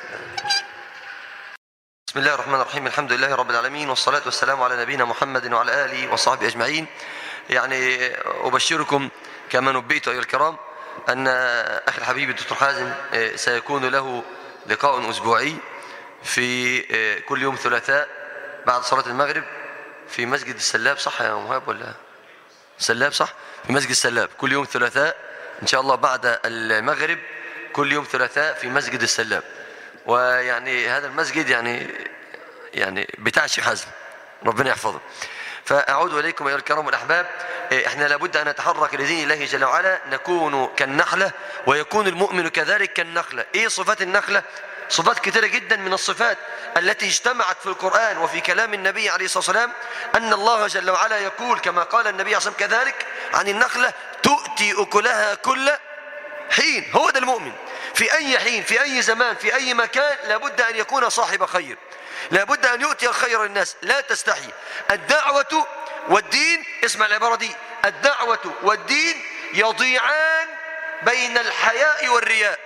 بسم الله الرحمن الرحيم الحمد لله رب العالمين والصلاة والسلام على نبينا محمد وعلى آله وصحبه أجمعين يعني أبشركم كما نبئت أيها الكرام أن أخي الحبيب الدكتور حازم آه، سيكون له لقاء أسبوعي في آه، كل يوم ثلاثاء بعد صلاة المغرب في مسجد السلاب صح يا مهاب ولا سلاب صح في مسجد السلاب كل يوم ثلاثاء إن شاء الله بعد المغرب كل يوم ثلاثاء في مسجد السلاب ويعني هذا المسجد يعني يعني بتاع الشيخ حازم ربنا يحفظه فأعود إليكم أيها الكرام والأحباب إيه، احنا لابد أن نتحرك لدين الله جل وعلا نكون كالنحلة ويكون المؤمن كذلك كالنخلة إيه صفات النخلة؟ صفات كثيرة جدا من الصفات التي اجتمعت في القرآن وفي كلام النبي عليه الصلاة والسلام أن الله جل وعلا يقول كما قال النبي عليه الصلاة والسلام كذلك عن النخلة تؤتي أكلها كل حين هو ده المؤمن في أي حين في أي زمان في أي مكان لابد أن يكون صاحب خير لابد أن يؤتي الخير للناس لا تستحي الدعوة والدين اسمع العبارة دي الدعوة والدين يضيعان بين الحياء والرياء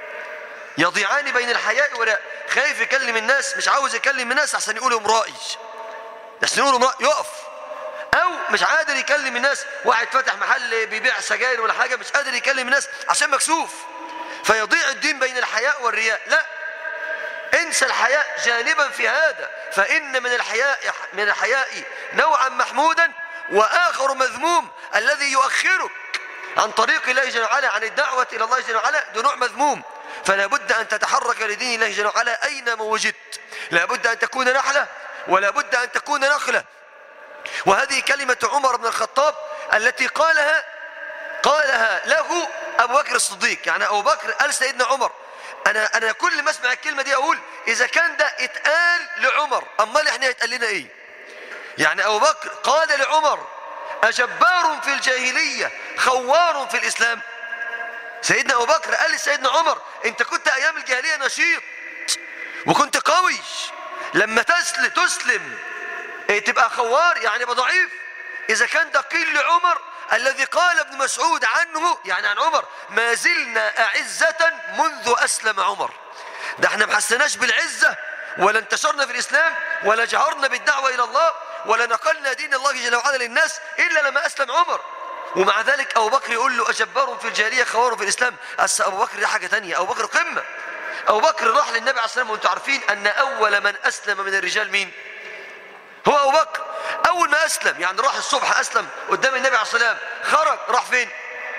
يضيعان بين الحياء والرياء خايف يكلم الناس مش عاوز يكلم الناس عشان يقولوا رأي عشان يقولوا رأي يقف او مش قادر يكلم الناس واحد فاتح محل بيبيع سجاير ولا حاجه مش قادر يكلم الناس عشان مكسوف فيضيع الدين بين الحياء والرياء لا انسى الحياء جانبا في هذا فان من الحياء من الحياء نوعا محمودا واخر مذموم الذي يؤخرك عن طريق الله جل وعلا عن الدعوه الى الله جل وعلا ده نوع مذموم فلا بد ان تتحرك لدين الله جل وعلا اينما وجدت لا بد ان تكون نحله ولا بد ان تكون نخله وهذه كلمة عمر بن الخطاب التي قالها قالها له أبو بكر الصديق يعني أبو بكر قال سيدنا عمر أنا أنا كل ما أسمع الكلمة دي أقول إذا كان ده اتقال لعمر أمال إحنا يتقال لنا إيه؟ يعني أبو بكر قال لعمر أجبار في الجاهلية خوار في الإسلام سيدنا أبو بكر قال لسيدنا عمر أنت كنت أيام الجاهلية نشيط وكنت قوي لما تسلم تسلم إيه تبقى خوار يعني يبقى ضعيف إذا كان ده قيل لعمر الذي قال ابن مسعود عنه يعني عن عمر ما زلنا أعزة منذ أسلم عمر ده احنا ما حسناش بالعزة ولا انتشرنا في الإسلام ولا جهرنا بالدعوة إلى الله ولا نقلنا دين الله جل وعلا للناس إلا لما أسلم عمر ومع ذلك أبو بكر يقول له أجبار في الجاهلية خوار في الإسلام أس أبو بكر ده حاجة تانية أبو بكر قمة أبو بكر راح للنبي عليه الصلاة والسلام وأنتم عارفين أن أول من أسلم من الرجال مين؟ هو أبو بكر أول ما أسلم يعني راح الصبح أسلم قدام النبي عليه الصلاة والسلام خرج راح فين؟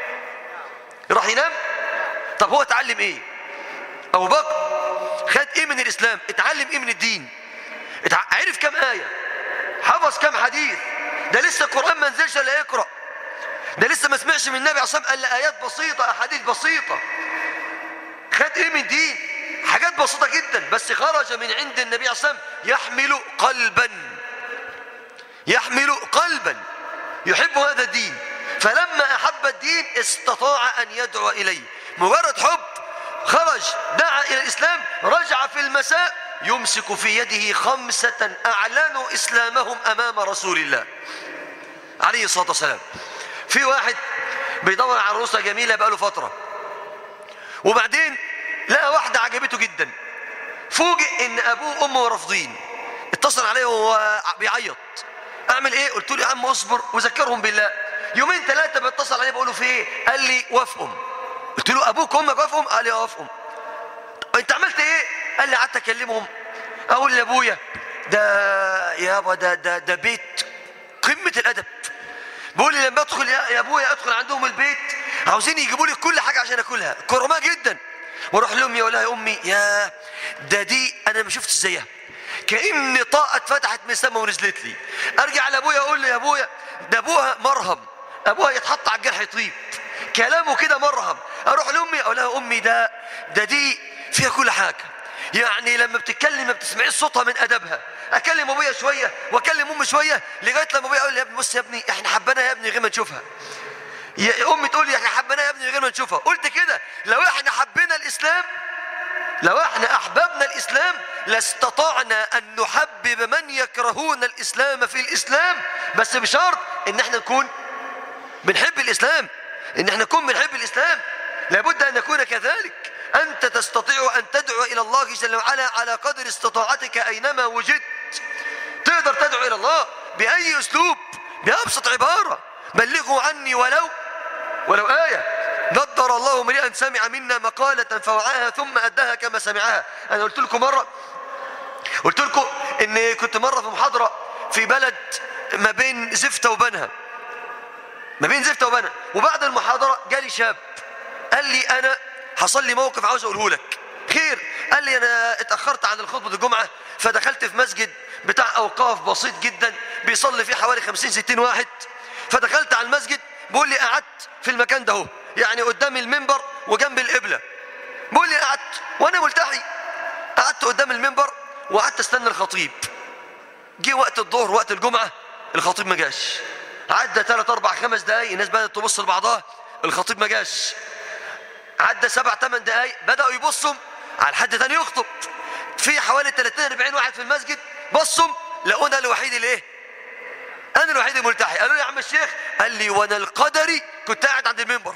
راح ينام؟ طب هو اتعلم إيه؟ أبو بكر خد إيه من الإسلام؟ اتعلم إيه من الدين؟ اتع... عرف كم آية؟ حفظ كم حديث؟ ده لسه القرآن ما نزلش إلا يقرأ ده لسه ما سمعش من النبي عليه الصلاة والسلام إلا آيات بسيطة أحاديث بسيطة خد إيه من دين؟ حاجات بسيطة جدا بس خرج من عند النبي عليه الصلاة والسلام يحمل قلبا يحمل قلبا يحب هذا الدين فلما أحب الدين استطاع أن يدعو إليه مجرد حب خرج دعا إلى الإسلام رجع في المساء يمسك في يده خمسة أعلنوا إسلامهم أمام رسول الله عليه الصلاة والسلام في واحد بيدور على عروسة جميلة بقاله فترة وبعدين لقى واحدة عجبته جدا فوجئ ان ابوه وامه رافضين اتصل عليه وهو بيعيط اعمل ايه قلت له يا عم اصبر وذكرهم بالله يومين ثلاثه بيتصل عليه بقول له في ايه قال لي وافقهم قلت له ابوك وامك وافقهم قال لي وافقهم انت عملت ايه قال لي قعدت اكلمهم اقول لابويا ده يابا ده ده ده بيت قمه الادب بيقول لي لما ادخل يا يا ابويا ادخل عندهم البيت عاوزين يجيبوا لي كل حاجه عشان اكلها كرماء جدا واروح لامي اقول لها يا امي يا ده دي انا ما شفتش زيها كان طاقه اتفتحت من السماء ونزلت لي ارجع لابويا اقول له يا ابويا ده ابوها مرهم ابوها يتحط على الجرح يطيب كلامه كده مرهم اروح لامي اقول لها امي ده ده دي فيها كل حاجه يعني لما بتتكلم ما بتسمعيش صوتها من ادبها اكلم ابويا شويه واكلم امي شويه لغايه لما ابويا يقول لي يا ابني بص يا ابني احنا حبانا يا ابني غير ما نشوفها يا امي تقول لي احنا حبينا يا ابني غير ما نشوفها قلت كده لو احنا حبينا الاسلام لو احنا احببنا الاسلام لاستطعنا ان نحبب من يكرهون الاسلام في الاسلام بس بشرط ان احنا نكون بنحب الاسلام ان احنا نكون بنحب الاسلام لابد ان نكون كذلك انت تستطيع ان تدعو الى الله جل وعلا على قدر استطاعتك اينما وجدت تقدر تدعو الى الله باي اسلوب بابسط عباره بلغوا عني ولو ولو آية نضر الله امرئا سمع منا مقالة فوعاها ثم أداها كما سمعها أنا قلت لكم مرة قلت لكم إن كنت مرة في محاضرة في بلد ما بين زفتة وبنها ما بين زفتة وبنها وبعد المحاضرة جالي شاب قال لي أنا حصل لي موقف عاوز أقوله لك خير قال لي أنا اتأخرت عن الخطبة الجمعة فدخلت في مسجد بتاع أوقاف بسيط جدا بيصلي فيه حوالي 50 60 واحد فدخلت على المسجد بيقول لي قعدت في المكان ده اهو يعني قدام المنبر وجنب القبلة بيقول لي قعدت وانا ملتحي قعدت قدام المنبر وقعدت استنى الخطيب جه وقت الظهر وقت الجمعة الخطيب ما جاش عدى ثلاث اربع خمس دقايق الناس بدأت تبص لبعضها الخطيب ما جاش عدى سبع ثمان دقايق بدأوا يبصوا على حد تاني يخطب في حوالي 30 40 واحد في المسجد بصوا لقونا الوحيد اللي ايه انا الوحيد الملتحي قالوا لي يا عم الشيخ قال لي وانا القدري كنت قاعد عند المنبر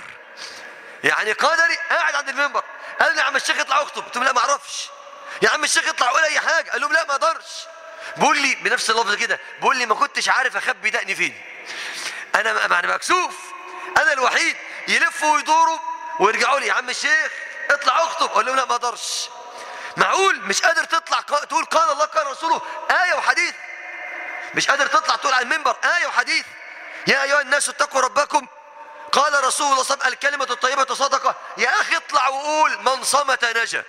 يعني قدري قاعد عند المنبر قال لي يا عم الشيخ اطلع اخطب قلت له لا ما اعرفش يا عم الشيخ اطلع قول اي حاجه قال لهم لا ما اقدرش بيقول لي بنفس اللفظ كده بيقول لي ما كنتش عارف اخبي دقني فين انا انا مكسوف انا الوحيد يلفوا ويدوروا ويرجعوا لي يا عم الشيخ اطلع اخطب اقول لهم لا ما اقدرش معقول مش قادر تطلع قا- تقول قال الله قال رسوله ايه وحديث مش قادر تطلع تقول على المنبر آية وحديث يا أيها الناس اتقوا ربكم قال رسول الله صلى الله عليه وسلم الكلمة الطيبة صدقة يا أخي اطلع وقول من صمت نجا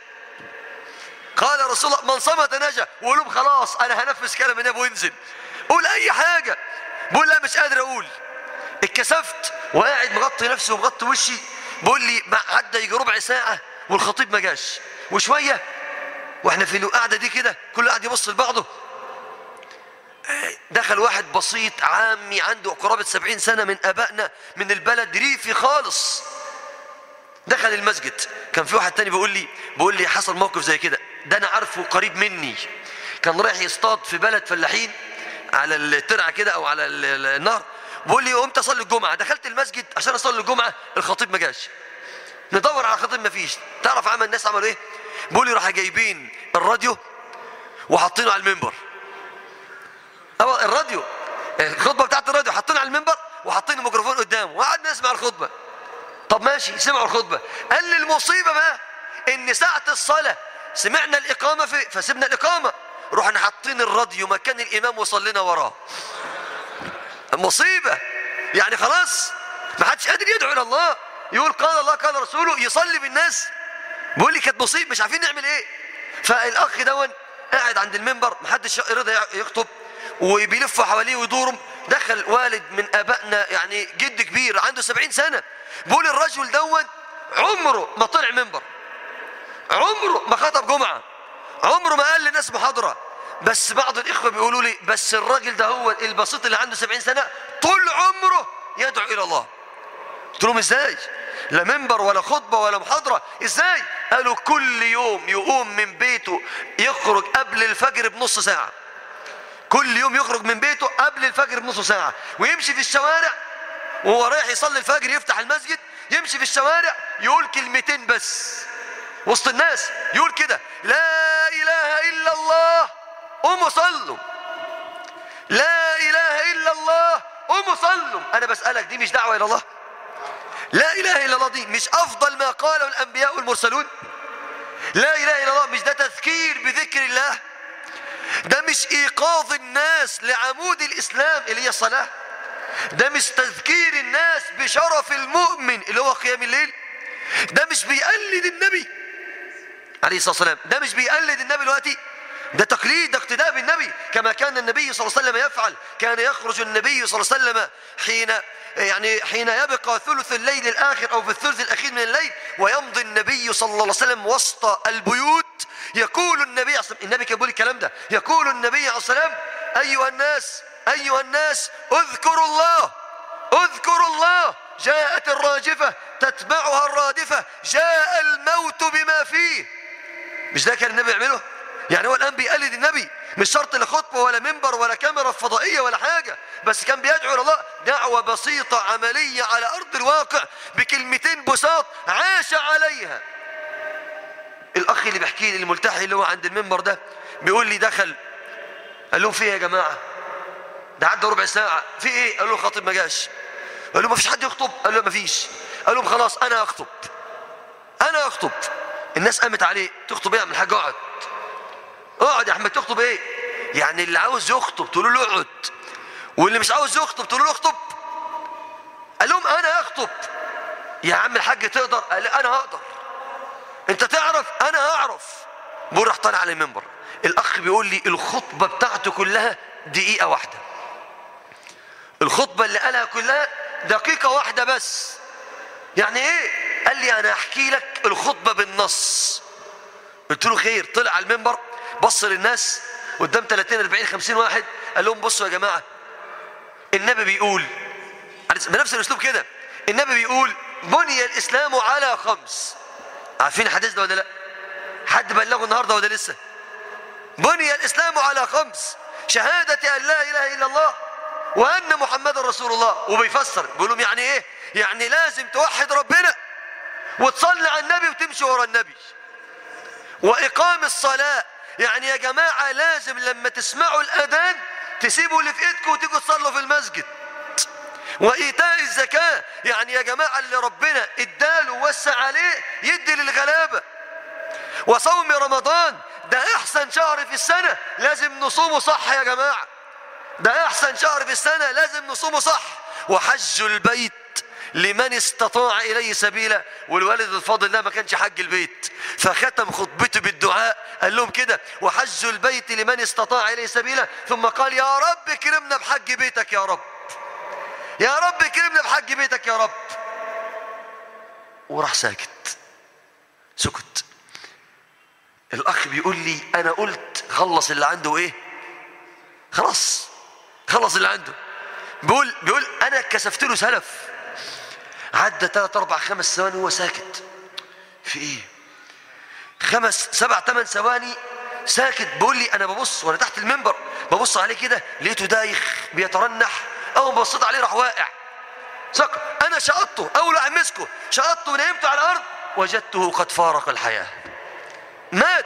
قال رسول الله من صمت نجا وقول لهم خلاص أنا هنفذ كلام النبي وانزل قول أي حاجة بقول لا مش قادر أقول اتكسفت وقاعد مغطي نفسي ومغطي وشي بقول لي ما عدى يجي ربع ساعة والخطيب ما جاش وشوية واحنا في القعدة دي كده كل قاعد يبص لبعضه دخل واحد بسيط عامي عنده قرابة سبعين سنة من أبائنا من البلد ريفي خالص دخل المسجد كان في واحد تاني بيقول لي بيقول لي حصل موقف زي كده ده أنا عارفه قريب مني كان رايح يصطاد في بلد فلاحين على الترعة كده أو على ال- ال- النهر بيقول لي قمت أصلي الجمعة دخلت المسجد عشان أصلي الجمعة الخطيب ما جاش ندور على خطيب ما فيش تعرف عمل الناس عملوا إيه بيقول لي راح جايبين الراديو وحاطينه على المنبر أو الراديو الخطبه بتاعت الراديو حاطين على المنبر وحاطين الميكروفون قدامه وقعدنا نسمع الخطبه طب ماشي سمعوا الخطبه قال لي المصيبه بقى ان ساعه الصلاه سمعنا الاقامه في فسيبنا الاقامه رحنا حاطين الراديو مكان الامام وصلينا وراه مصيبه يعني خلاص ما حدش قادر يدعو الى الله يقول قال الله قال رسوله يصلي بالناس بيقول لي كانت مصيبه مش عارفين نعمل ايه فالاخ دون قاعد عند المنبر محدش رضى يخطب وبيلفوا حواليه ويدورهم دخل والد من ابائنا يعني جد كبير عنده سبعين سنه بيقول الرجل دون عمره ما طلع منبر عمره ما خطب جمعه عمره ما قال للناس محاضره بس بعض الاخوه بيقولوا لي بس الراجل ده هو البسيط اللي عنده سبعين سنه طول عمره يدعو الى الله قلت لهم ازاي لا منبر ولا خطبه ولا محاضره ازاي قالوا كل يوم يقوم من بيته يخرج قبل الفجر بنص ساعه كل يوم يخرج من بيته قبل الفجر بنص ساعه ويمشي في الشوارع وهو رايح يصلي الفجر يفتح المسجد يمشي في الشوارع يقول كلمتين بس وسط الناس يقول كده لا اله الا الله قوموا صلوا لا اله الا الله قوموا صلوا انا بسالك دي مش دعوه الى الله لا اله الا الله دي مش افضل ما قاله الانبياء والمرسلون لا اله الا الله مش ده تذكير بذكر الله ده مش ايقاظ الناس لعمود الاسلام اللي هي الصلاه ده مش تذكير الناس بشرف المؤمن اللي هو قيام الليل ده مش بيقلد النبي عليه الصلاة والسلام ده مش بيقلد النبي دلوقتي ده تقليد ده اقتداء بالنبي كما كان النبي صلى الله عليه وسلم يفعل كان يخرج النبي صلى الله عليه وسلم حين يعني حين يبقى ثلث الليل الآخر أو في الثلث الأخير من الليل ويمضي النبي صلى الله عليه وسلم وسط البيوت يقول النبي عليه الصلاة النبي كان بيقول الكلام ده يقول النبي عليه الصلاة والسلام أيها الناس أيها الناس اذكروا الله اذكروا الله جاءت الراجفة تتبعها الرادفة جاء الموت بما فيه مش ده كان النبي يعمله يعني هو الآن بيقلد النبي مش شرط لا خطبة ولا منبر ولا كاميرا فضائية ولا حاجة بس كان بيدعو إلى الله دعوة بسيطة عملية على أرض الواقع بكلمتين بساط عاش عليها الأخ اللي بيحكي لي الملتحي اللي هو عند المنبر ده بيقول لي دخل قال لهم في ايه يا جماعة ده عدى ربع ساعة في ايه قال له خاطب ما جاش قال له ما فيش حد يخطب قال له ما فيش قال لهم خلاص انا اخطب انا اخطب الناس قامت عليه تخطب ايه يا عم الحاج اقعد اقعد يا احمد تخطب ايه يعني اللي عاوز يخطب تقول له اقعد واللي مش عاوز يخطب تقول له اخطب قال لهم انا اخطب يا عم الحاج تقدر قال انا هقدر انت تعرف انا اعرف بقول راح طالع على المنبر الاخ بيقول لي الخطبه بتاعته كلها دقيقه واحده الخطبه اللي قالها كلها دقيقه واحده بس يعني ايه قال لي انا احكي لك الخطبه بالنص قلت له خير طلع على المنبر بص للناس قدام 30 40 50 واحد قال لهم بصوا يا جماعه النبي بيقول بنفس الاسلوب كده النبي بيقول بني الاسلام على خمس عارفين الحديث ده ولا لا حد بلغه النهارده ولا لسه بني الاسلام على خمس شهاده ان لا اله الا الله وان محمد رسول الله وبيفسر بيقول لهم يعني ايه يعني لازم توحد ربنا وتصلي على النبي وتمشي ورا النبي واقام الصلاه يعني يا جماعه لازم لما تسمعوا الاذان تسيبوا اللي في ايدكم وتيجوا تصلوا في المسجد وإيتاء الزكاة يعني يا جماعة اللي ربنا اداله ووسع عليه يدي للغلابة وصوم رمضان ده أحسن شهر في السنة لازم نصومه صح يا جماعة ده أحسن شهر في السنة لازم نصومه صح وحج البيت لمن استطاع إليه سبيلا والوالد الفاضل ده ما كانش حج البيت فختم خطبته بالدعاء قال لهم كده وحج البيت لمن استطاع إليه سبيلا ثم قال يا رب كرمنا بحج بيتك يا رب يا رب كرمنا بحج بيتك يا رب وراح ساكت سكت الاخ بيقول لي انا قلت خلص اللي عنده ايه خلاص خلص اللي عنده بيقول بيقول انا كسفت له سلف عدى ثلاث اربع خمس ثواني وهو ساكت في ايه خمس سبع ثمان ثواني ساكت بيقول لي انا ببص وانا تحت المنبر ببص عليه كده لقيته دايخ بيترنح اول ما بصيت عليه راح واقع سقط انا شقطته اول ما امسكه شقطته ونيمته على الارض وجدته قد فارق الحياه مات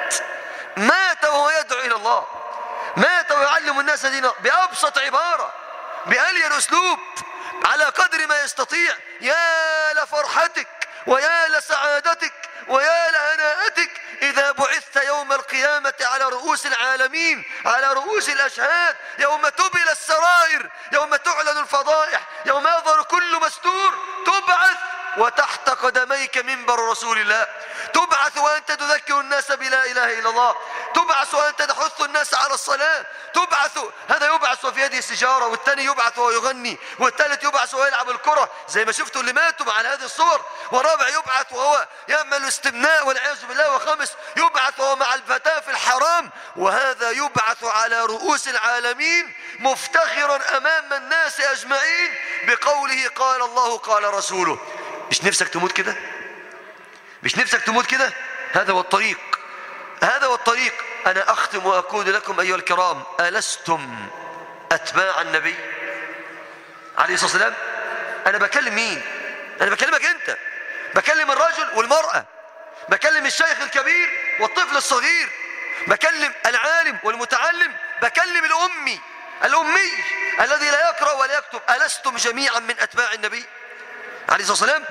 مات وهو يدعو الى الله مات ويعلم الناس دينه بابسط عباره بالين اسلوب على قدر ما يستطيع يا لفرحتك ويا لسعادتك ويا لهناءتك إذا بعثت يوم القيامة على رؤوس العالمين على رؤوس الأشهاد يوم تبل السرائر يوم تعلن الفضائح يوم يظهر كل مستور تبعث وتحت قدميك منبر رسول الله تبعث وأنت تذكر الناس بلا إله إلا الله تبعث وأنت تحث الناس على الصلاة تبعث هذا يبعث وفي يده سجارة والثاني يبعث وهو يغني والثالث يبعث وهو يلعب الكرة زي ما شفتوا اللي ماتوا على هذه الصور ورابع يبعث وهو يعمل استمناء والعياذ بالله وخامس يبعث وهو مع الفتاة في الحرام وهذا يبعث على رؤوس العالمين مفتخرا أمام الناس أجمعين بقوله قال الله قال رسوله مش نفسك تموت كده مش نفسك تموت كده هذا هو الطريق هذا هو الطريق أنا أختم وأقول لكم أيها الكرام ألستم أتباع النبي عليه الصلاة والسلام أنا بكلم مين أنا بكلمك أنت بكلم الرجل والمرأة بكلم الشيخ الكبير والطفل الصغير بكلم العالم والمتعلم بكلم الأمي الأمي الذي لا يقرأ ولا يكتب ألستم جميعا من أتباع النبي عليه الصلاة والسلام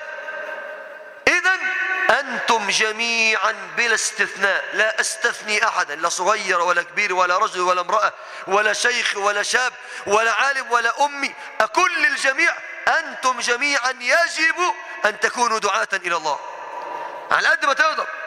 إذا أنتم جميعا بلا استثناء لا أستثني أحدا لا صغير ولا كبير ولا رجل ولا امرأة ولا شيخ ولا شاب ولا عالم ولا أمي أكل الجميع أنتم جميعا يجب أن تكونوا دعاة إلى الله على قد ما تقدر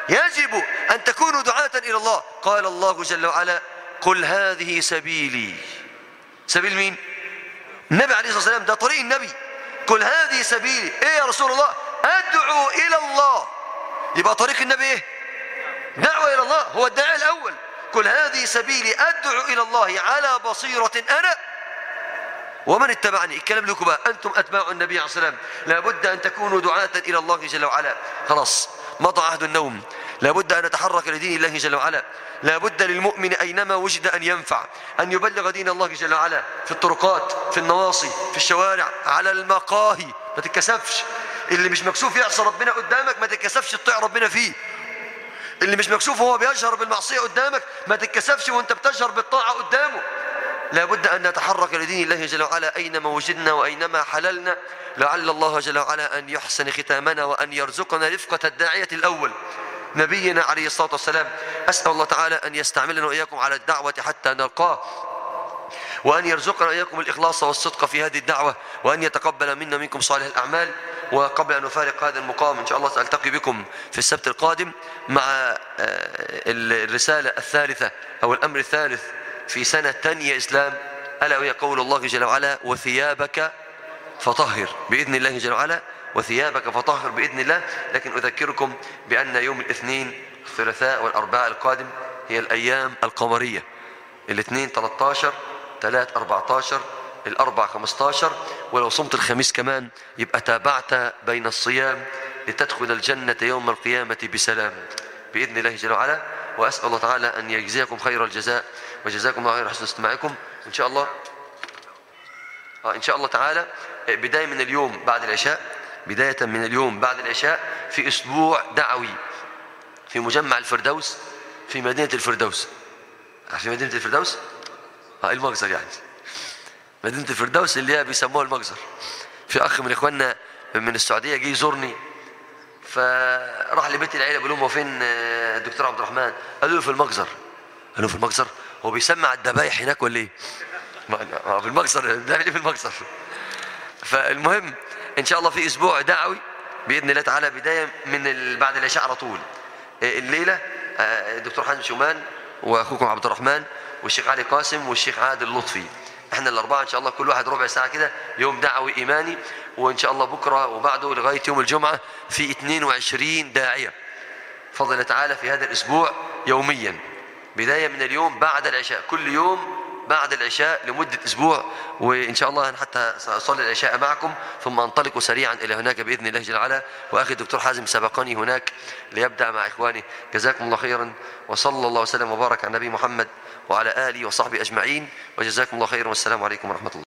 يجب أن تكونوا دعاة إلى الله قال الله جل وعلا قل هذه سبيلي سبيل مين النبي عليه الصلاة والسلام ده طريق النبي قل هذه سبيلي ايه يا رسول الله ادعو الى الله يبقى طريق النبي ايه دعوة الى الله هو الداعي الاول قل هذه سبيلي ادعو الى الله على بصيرة انا ومن اتبعني الكلام لكم بقى انتم اتباع النبي عليه الصلاه والسلام لابد ان تكونوا دعاة الى الله جل وعلا خلاص مضى عهد النوم لابد ان نتحرك لدين الله جل وعلا لابد للمؤمن اينما وجد ان ينفع ان يبلغ دين الله جل وعلا في الطرقات في النواصي في الشوارع على المقاهي ما تتكسفش اللي مش مكسوف يعصى ربنا قدامك ما تتكسفش تطيع ربنا فيه اللي مش مكسوف وهو بيجهر بالمعصيه قدامك ما تتكسفش وانت بتجهر بالطاعه قدامه لابد أن نتحرك لدين الله جل وعلا أينما وجدنا وأينما حللنا لعل الله جل وعلا أن يحسن ختامنا وأن يرزقنا رفقة الداعية الأول نبينا عليه الصلاة والسلام أسأل الله تعالى أن يستعملنا وإياكم على الدعوة حتى نلقاه وأن يرزقنا إياكم الإخلاص والصدق في هذه الدعوة وأن يتقبل منا منكم صالح الأعمال وقبل أن نفارق هذا المقام إن شاء الله سألتقي بكم في السبت القادم مع آه، الرسالة الثالثة أو الأمر الثالث في سنة تانية إسلام ألا وهي قول الله جل وعلا وثيابك فطهر بإذن الله جل وعلا وثيابك فطهر بإذن الله لكن أذكركم بأن يوم الاثنين الثلاثاء والأربعاء القادم هي الأيام القمرية الاثنين 13 3 14 الأربع 15 ولو صمت الخميس كمان يبقى تابعت بين الصيام لتدخل الجنة يوم القيامة بسلام بإذن الله جل وعلا وأسأل الله تعالى أن يجزيكم خير الجزاء وجزاكم الله خير حسن استماعكم إن شاء الله آه إن شاء الله تعالى آه، بداية من اليوم بعد العشاء بداية من اليوم بعد العشاء في أسبوع دعوي في مجمع الفردوس في مدينة الفردوس عارفين مدينة الفردوس؟ اه المجزر يعني مدينة الفردوس اللي هي بيسموها المجزر في أخ من إخواننا من السعودية جه يزورني فراح لبيت العيلة بيقول لهم هو فين آه، الدكتور عبد الرحمن؟ قالوا له في المجزر قالوا في المجزر هو بيسمع الذبايح هناك ولا ايه؟ ما- ما في المجزر بنعمل ايه في المجزر؟ فالمهم ان شاء الله في اسبوع دعوي باذن الله تعالى بدايه من ال- بعد العشاء على طول آه، الليله آه، الدكتور حازم شومان واخوكم عبد الرحمن والشيخ علي قاسم والشيخ عادل لطفي احنا الاربعه ان شاء الله كل واحد ربع ساعه كده يوم دعوي ايماني وان شاء الله بكره وبعده لغايه يوم الجمعه في 22 داعيه فضل الله تعالى في هذا الاسبوع يوميا بدايه من اليوم بعد العشاء كل يوم بعد العشاء لمدة أسبوع وإن شاء الله أنا حتى سأصلي العشاء معكم ثم أنطلق سريعا إلى هناك بإذن الله جل وعلا وأخي الدكتور حازم سبقني هناك ليبدأ مع إخواني جزاكم الله خيرا وصلى الله وسلم وبارك على النبي محمد وعلى آله وصحبه أجمعين وجزاكم الله خيرا والسلام عليكم ورحمة الله